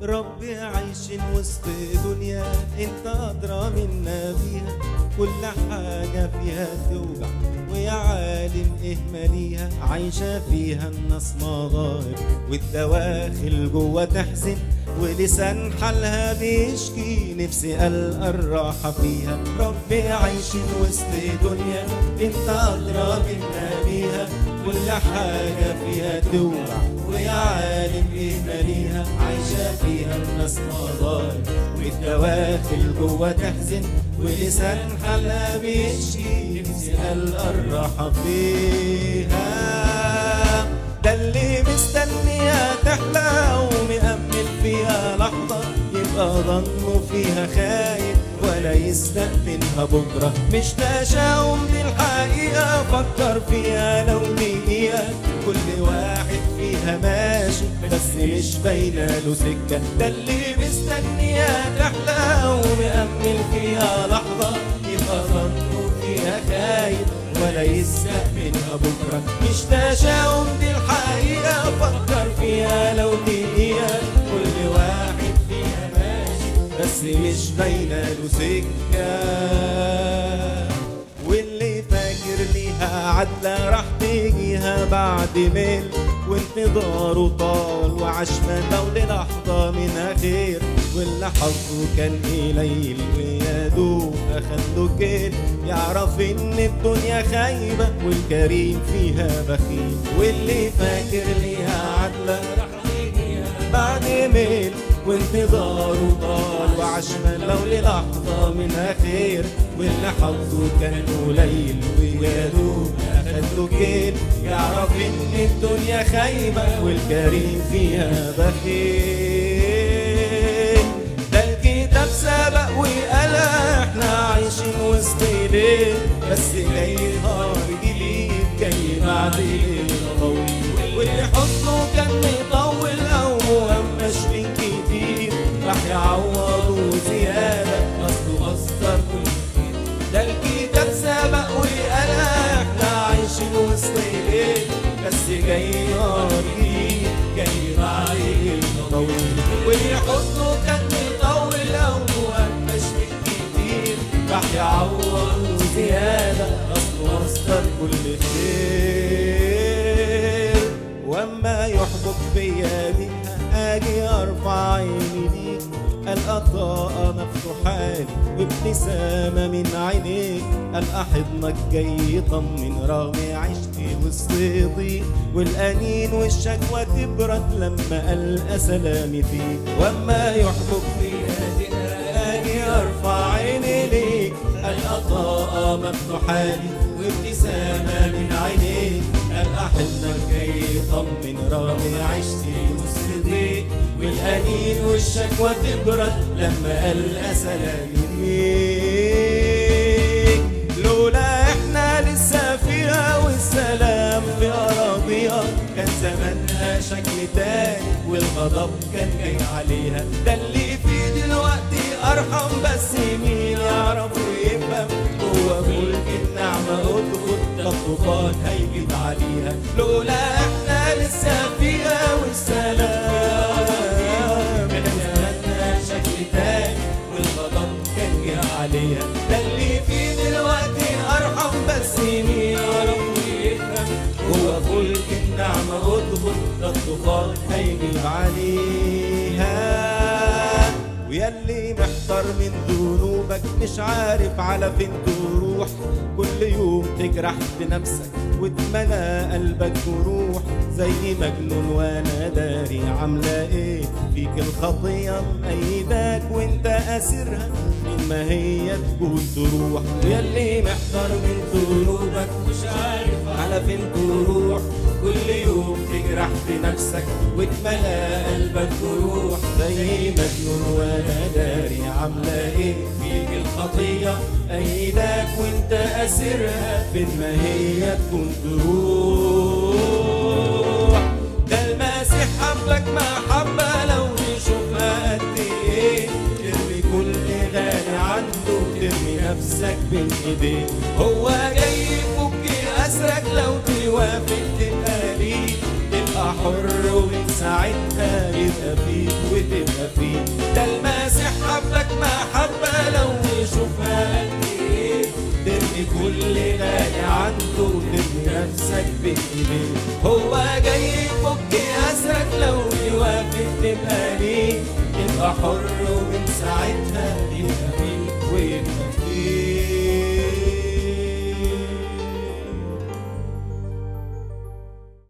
ربي عايشين وسط دنيا انت ادرى منا بيها كل حاجة فيها توجع ويا عالم ايه ماليها عايشة فيها الناس مظاهر والدواخل جوه تحزن ولسان حالها بيشكي نفسي ألقى الراحة فيها ربي عايشين وسط دنيا انت أدرى منا بيها كل حاجة فيها توجع ويا عالم ايه ماليها عايشة فيها الناس مظاهر والدواخل جوه تحزن ولسان حالها بيشكي نفسي ألقى الراحة فيها ده اللي مستنيها تحلى ومأمل فيها لحظة يبقى ظنه فيها خايف ولا يستأمنها بكرة مش تشاؤم دي الحقيقة فكر فيها لو دقيقة كل واحد فيها ماشي بس مش باينة له سكة ده اللي مستنيها تحلى ومأمل فيها لحظة يبقى ظنه فيها خايف ولا يستأمنها بكرة مش تشاؤم دي الحقيقة فكر فيها لو دقيقة كل واحد فيها ماشي بس مش باينة له سكة واللي فاكر ليها عدلة راح تيجيها بعد ميل وانتظاره طال وعاش لو للحظة منها خير واللي حظه كان قليل ويا دوب اخد له كيل يعرف ان الدنيا خايبة والكريم فيها بخيل واللي فاكر ليها عدلة راح تيجيها بعد ميل وانتظاره طال وعاش لو للحظة منها خير واللي حظه كان قليل ويا دوب اخد له كيل يعرف ان الدنيا خايبة والكريم فيها بخيل ده الكتاب سبق وقال احنا عايشين وسط ليل بس جاي نهار جديد جاي بعد ليل طويل واللي حضنه كان مطول او مهمش من كتير راح يعوضه زيادة اصله اثر كل خير ده الكتاب سبق وقال احنا عايشين وسط ليل بس جاي نهار جديد جاي بعد ليل طويل واللي حضنه كان مطول او مهمش من كتير راح يعوضه زيادة اصله اثر كل خير واما يحبك بيا بيها اجي ارفع عيني ليك القطاء مفتوحان وابتسامة من عينيك القى حضنك جاي يطمن رغم عشتي وسط ضيق والانين والشكوى تبرد لما القى سلامي فيك واما يحبك بيا اجي ارفع عيني ليك القطاء مفتوحان وابتسامة من عينيك القى حضنك جاي يطمن رغم عشتي وسط ضيق والأنين والشكوى تبرد لما ألقى سلامي فيك لولا احنا لسه فيها والسلام في أراضيها كان زمانها شكل تاني والغضب كان جاي عليها ده اللي فيه دلوقتي أرحم بس مين يعرف ويفهم هو ملك النعمة ادخل ده الطوفان هيجيب عليها لولا احنا لسه فيها والسلام كان زمانها شكل تاني والغضب كان جه عليها ده اللي فيه دلوقتي ارحم بس مين يعرف ويفهم هو فلك النعمة ادخل ده الطوفان هيجيب عليها ويلي محتار من ذنوبك مش عارف على فين تروح كل يوم تجرح في نفسك واتملى قلبك جروح زي مجنون وانا داري عامله ايه فيك الخطيه مأيداك وانت اسيرها من ما هي تكون تروح ويلي محتار من ذنوبك مش عارف على فين تروح كل يوم تجرح في نفسك واتملى قلبك جروح زي مجنون وانا داري عامله ايه فيك الخطيه ايدك وانت اسيرها فين ما هي تكون تروح ده المسيح حبك محبه لو تشوفها قد ايه ترمي كل غالي عنده ترمي نفسك بين ايديه هو جاي يفك اسرك لو توافق تبقى ليه تبقى حر ومن ساعتها يبقى فيك وتبقى فيه حبك محبة لو يشوفها قد ايه ترمي كل غالي عنده وترمي نفسك بين ايديه هو جاي يفك اسرك لو يوافق تبقى ليه يبقى حر ومن ساعتها يبقى فيك ويبقى فيه